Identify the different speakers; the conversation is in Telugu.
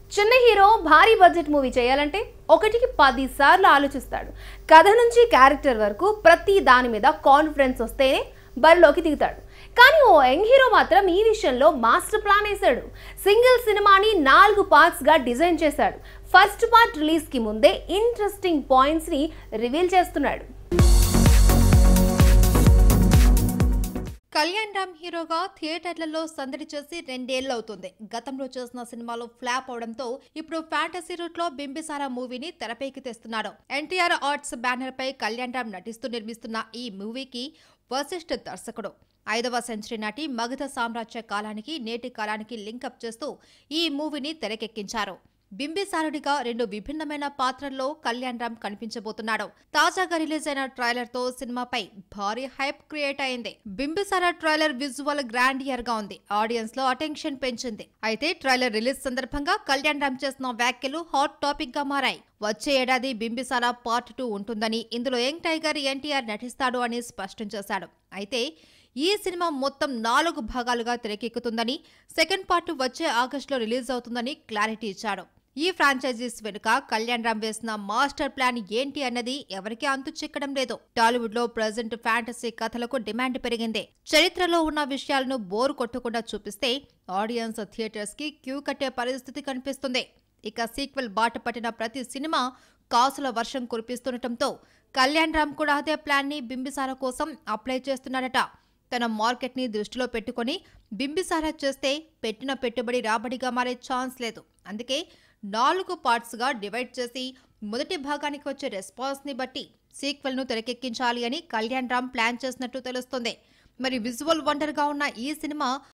Speaker 1: చిన్న హీరో భారీ బడ్జెట్ మూవీ చేయాలంటే ఒకటికి పది సార్లు ఆలోచిస్తాడు కథ నుంచి క్యారెక్టర్ వరకు ప్రతి దాని మీద కాన్ఫిడెన్స్ వస్తేనే బరిలోకి దిగుతాడు కానీ ఓ యంగ్ హీరో మాత్రం ఈ విషయంలో మాస్టర్ ప్లాన్ వేశాడు సింగిల్ సినిమాని నాలుగు పార్ట్స్ గా డిజైన్ చేశాడు ఫస్ట్ పార్ట్ రిలీజ్ కి ముందే ఇంట్రెస్టింగ్ పాయింట్స్ ని రివీల్ చేస్తున్నాడు
Speaker 2: కళ్యాణ్ రామ్ హీరోగా థియేటర్లలో సందడి చేసి రెండేళ్లు అవుతుంది గతంలో చేసిన సినిమాలు ఫ్లాప్ అవడంతో ఇప్పుడు ఫ్యాంటసీ రూట్ లో బింబిసారా మూవీని తెరపైకి తెస్తున్నాడు ఎన్టీఆర్ ఆర్ట్స్ బ్యానర్ పై కళ్యాణ్ రామ్ నటిస్తూ నిర్మిస్తున్న ఈ మూవీకి వశిష్ఠ దర్శకుడు ఐదవ సెంచరీ నాటి మగధ సామ్రాజ్య కాలానికి నేటి కాలానికి లింకప్ చేస్తూ ఈ మూవీని తెరకెక్కించారు బింబిసారుడిగా రెండు విభిన్నమైన పాత్రల్లో కళ్యాణ్ రామ్ కనిపించబోతున్నాడు తాజాగా రిలీజ్ అయిన ట్రైలర్ తో సినిమాపై భారీ హైప్ క్రియేట్ అయింది బింబిసార ట్రైలర్ విజువల్ గ్రాండియర్ గా ఉంది ఆడియన్స్ లో అటెన్షన్ పెంచింది అయితే ట్రైలర్ రిలీజ్ సందర్భంగా కళ్యాణ్ రామ్ చేసిన వ్యాఖ్యలు హాట్ టాపిక్ గా మారాయి వచ్చే ఏడాది బింబిసార పార్ట్ టూ ఉంటుందని ఇందులో యంగ్ టైగర్ ఎన్టీఆర్ నటిస్తాడు అని స్పష్టం చేశాడు అయితే ఈ సినిమా మొత్తం నాలుగు భాగాలుగా తెరకెక్కుతుందని సెకండ్ పార్ట్ వచ్చే ఆగస్టులో రిలీజ్ అవుతుందని క్లారిటీ ఇచ్చాడు ఈ ఫ్రాంచైజీస్ వెనుక కళ్యాణ్ రామ్ వేసిన మాస్టర్ ప్లాన్ ఏంటి అన్నది ఎవరికీ అంతు చిక్కడం లేదు టాలీవుడ్ లో ప్రజెంట్ ఫ్యాంటసీ కథలకు డిమాండ్ పెరిగింది చరిత్రలో ఉన్న విషయాలను బోరు కొట్టకుండా చూపిస్తే ఆడియన్స్ థియేటర్స్ కి క్యూ కట్టే పరిస్థితి కనిపిస్తుంది ఇక సీక్వెల్ బాట పట్టిన ప్రతి సినిమా కాసుల వర్షం కురిపిస్తుండటంతో కళ్యాణ్ రామ్ కూడా అదే ప్లాన్ ని బింబిసార కోసం అప్లై చేస్తున్నాడట తన మార్కెట్ ని దృష్టిలో పెట్టుకొని బింబిసారా చేస్తే పెట్టిన పెట్టుబడి రాబడిగా మారే ఛాన్స్ లేదు అందుకే నాలుగు పార్ట్స్ గా డివైడ్ చేసి మొదటి భాగానికి వచ్చే రెస్పాన్స్ ని బట్టి సీక్వెల్ ను తెరకెక్కించాలి అని కళ్యాణ్ రామ్ ప్లాన్ చేసినట్టు తెలుస్తుంది మరి విజువల్ వండర్ గా ఉన్న ఈ సినిమా